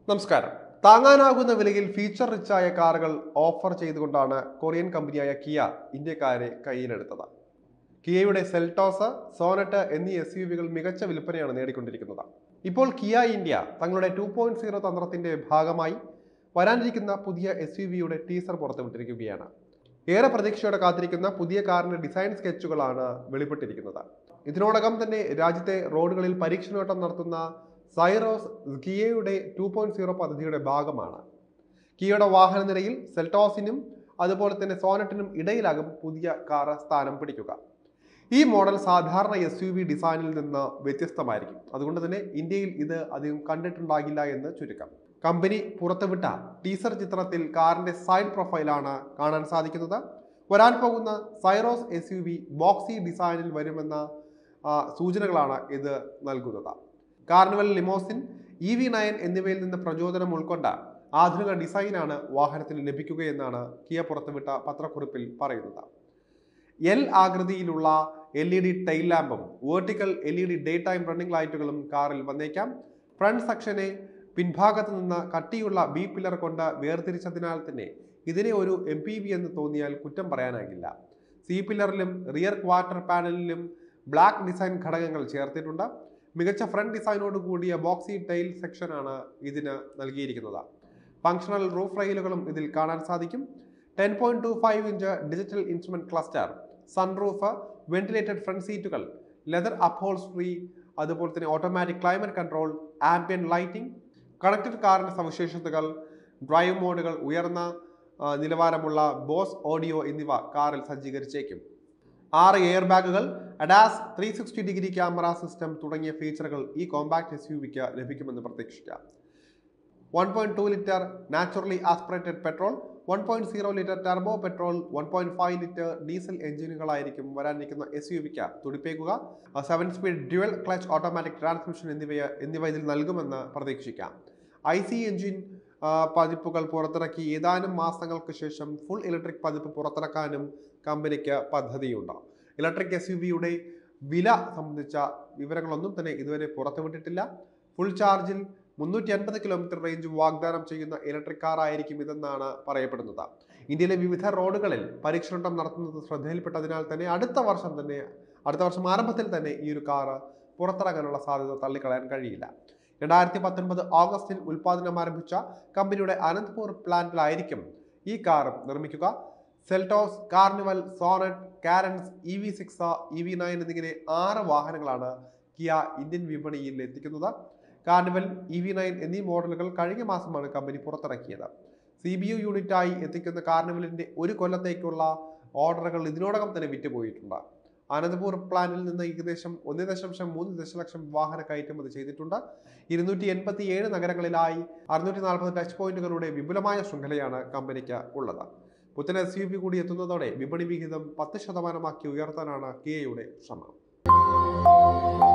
നമസ്കാരം താങ്ങാനാകുന്ന വിലയിൽ ഫീച്ചർ റിച്ചായ കാറുകൾ ഓഫർ ചെയ്തുകൊണ്ടാണ് കൊറിയൻ കമ്പനിയായ കിയ ഇന്ത്യക്കാരെ കയ്യിലെടുത്തത് കിയയുടെ സെൽട്ടോസ് സോനറ്റ് എന്നീ എസ് യു വികൾ മികച്ച വിൽപ്പനയാണ് നേടിക്കൊണ്ടിരിക്കുന്നത് ഇപ്പോൾ കിയ ഇന്ത്യ തങ്ങളുടെ ടു പോയിന്റ് സീറോ തന്ത്രത്തിന്റെ ഭാഗമായി വരാനിരിക്കുന്ന പുതിയ എസ് യു വിയുടെ ടീസർ പുറത്തുവിട്ടിരിക്കുകയാണ് ഏറെ പ്രതീക്ഷയോടെ കാത്തിരിക്കുന്ന പുതിയ കാറിന്റെ ഡിസൈൻ സ്കെച്ചുകളാണ് വെളിപ്പെട്ടിരിക്കുന്നത് ഇതിനോടകം തന്നെ രാജ്യത്തെ റോഡുകളിൽ പരീക്ഷണോട്ടം നടത്തുന്ന സൈറോസ് കിയയുടെ ടു പോയിന്റ് സീറോ പദ്ധതിയുടെ ഭാഗമാണ് കിയയുടെ വാഹന നിരയിൽ സെൽട്ടോസിനും അതുപോലെ തന്നെ സോനറ്റിനും ഇടയിലാകും പുതിയ കാർ സ്ഥാനം പിടിക്കുക ഈ മോഡൽ സാധാരണ എസ് യു വി ഡിസൈനിൽ നിന്ന് വ്യത്യസ്തമായിരിക്കും അതുകൊണ്ട് തന്നെ ഇന്ത്യയിൽ ഇത് അധികം കണ്ടിട്ടുണ്ടാകില്ല എന്ന് ചുരുക്കം കമ്പനി പുറത്തുവിട്ട ടീസർ ചിത്രത്തിൽ കാറിന്റെ സൈഡ് പ്രൊഫൈലാണ് കാണാൻ സാധിക്കുന്നത് വരാൻ പോകുന്ന Syros S U V boxy ഡിസൈനിൽ വരുമെന്ന ആ, സൂചനകളാണ് ഇത് നൽകുന്നത് Carnival Limousine E V nine എന്നിവയിൽ നിന്ന് പ്രചോദനം ഉൾക്കൊണ്ട ആധുനിക ഡിസൈനാണ് വാഹനത്തിന് ലഭിക്കുകയെന്നാണ് കിയ പുറത്തുവിട്ട പത്രക്കുറിപ്പിൽ പറയുന്നത് എൽ ആകൃതിയിലുള്ള എൽ ഇ ഡി ടൈൽ ലാമ്പും vertical L E D day time running ലൈറ്റുകളും കാറിൽ വന്നേക്കാം ഫ്രണ്ട് സെക്ഷനെ പിൻഭാഗത്ത് നിന്ന് കട്ടിയുള്ള ബി പില്ലർ കൊണ്ട് വേർതിരിച്ചതിനാൽ തന്നെ ഇതിനെ ഒരു എം പി വി എന്ന് തോന്നിയാൽ കുറ്റം പറയാനാകില്ല സി പില്ലറിലും റിയർ ക്വാർട്ടർ പാനലിലും ബ്ലാക്ക് ഡിസൈൻ ഘടകങ്ങൾ ചേർത്തിട്ടുണ്ട് മികച്ച ഫ്രണ്ട് ഡിസൈനോട് കൂടിയ ബോക്സി ടൈൽ സെക്ഷനാണ് ഇതിന് നൽകിയിരിക്കുന്നത് ഫങ്ഷണൽ റൂഫ് റെയിലുകളും ഇതിൽ കാണാൻ സാധിക്കും ten point two five inch digital instrument cluster sunroof ventilated front സീറ്റുകൾ ലെതർ അപ്ഹോൾസ്ട്രി അതുപോലെ തന്നെ automatic climate control ambient lighting connected കാറിന്റെ സവിശേഷതകൾ ഡ്രൈവ് മോഡുകൾ ഉയർന്ന ആ, നിലവാരമുള്ള ബോസ് ഓഡിയോ എന്നിവ കാറിൽ സജ്ജീകരിച്ചേക്കും ആറ് എയർ ബാഗുകൾ ADAS three sixty degree camera system തുടങ്ങിയ ഫീച്ചറുകൾ ഈ കോമ്പാക്ട് എസ് യു വിക്ക് ലഭിക്കുമെന്ന് പ്രതീക്ഷിക്കാം one point two litre naturally aspirated petrol one point zero litre turbo petrol one point five litre diesel എഞ്ചിനുകളായിരിക്കും വരാനിരിക്കുന്ന എസ് യു വിക്ക് തുടിപ്പേക്കുക seven speed dual clutch automatic transmission എന്നിവ എന്നിവ ഇതിൽ നൽകുമെന്ന് പ്രതീക്ഷിക്കാം ഐ സി എഞ്ചിൻ ആ, പതിപ്പുകൾ പുറത്തിറക്കി ഏതാനും മാസങ്ങൾക്ക് ശേഷം ഫുൾ ഇലക്ട്രിക് പതിപ്പ് പുറത്തിറക്കാനും കമ്പനിക്ക് പദ്ധതിയുണ്ട് ഇലക്ട്രിക് എസ് യു വിയുടെ വില സംബന്ധിച്ച വിവരങ്ങളൊന്നും തന്നെ ഇതുവരെ പുറത്തുവിട്ടിട്ടില്ല ഫുൾ ചാർജിൽ മുന്നൂറ്റി അൻപത് കിലോമീറ്റർ റേഞ്ച് വാഗ്ദാനം ചെയ്യുന്ന ഇലക്ട്രിക് കാർ ആയിരിക്കും ഇതെന്നാണ് പറയപ്പെടുന്നത് ഇന്ത്യയിലെ വിവിധ റോഡുകളിൽ പരീക്ഷണം നടത്തുന്നത് ശ്രദ്ധയിൽപ്പെട്ടതിനാൽ തന്നെ അടുത്ത വർഷം തന്നെ അടുത്ത വർഷം ആരംഭത്തിൽ തന്നെ ഈ ഒരു കാർ പുറത്തിറങ്ങാനുള്ള സാധ്യത തള്ളിക്കളയാൻ കഴിയില്ല രണ്ടായിരത്തി പത്തൊൻപത് ഓഗസ്റ്റിൽ ഉൽപ്പാദനം ആരംഭിച്ച കമ്പനിയുടെ അനന്ത്പൂർ പ്ലാന്റിലായിരിക്കും ഈ കാർ നിർമ്മിക്കുക Seltos Carnival Sonet Carens E V six E V nine എന്നിങ്ങനെ ആറ് വാഹനങ്ങളാണ് കിയ ഇന്ത്യൻ വിപണിയിൽ എത്തിക്കുന്നത് കാർണിവൽ ഇ വി നയൻ എന്നീ മോഡലുകൾ കഴിഞ്ഞ മാസമാണ് കമ്പനി പുറത്തിറക്കിയത് സി ബി യു യൂണിറ്റായി എത്തിക്കുന്ന കാർണിവലിന്റെ ഒരു കൊല്ലത്തേക്കുള്ള ഓർഡറുകൾ ഇതിനോടകം തന്നെ വിറ്റുപോയിട്ടുണ്ട് അനന്തപൂർ പ്ലാന്റിൽ നിന്ന് ഏകദേശം ഒന്ന് ദശാംശം മൂന്ന് ദശലക്ഷം വാഹന കയറ്റുമതി ചെയ്തിട്ടുണ്ട് ഇരുന്നൂറ്റി എൺപത്തി ഏഴ് നഗരങ്ങളിലായി അറുന്നൂറ്റി നാൽപ്പത് ടച്ച് പോയിന്റുകളുടെ വിപുലമായ ശൃംഖലയാണ് കമ്പനിക്ക് ഉള്ളത് പുത്തൻ എസ് യു പി കൂടി എത്തുന്നതോടെ വിപണി വിഹിതം പത്ത് ശതമാനമാക്കി ഉയർത്താനാണ് കിയയുടെ ശ്രമം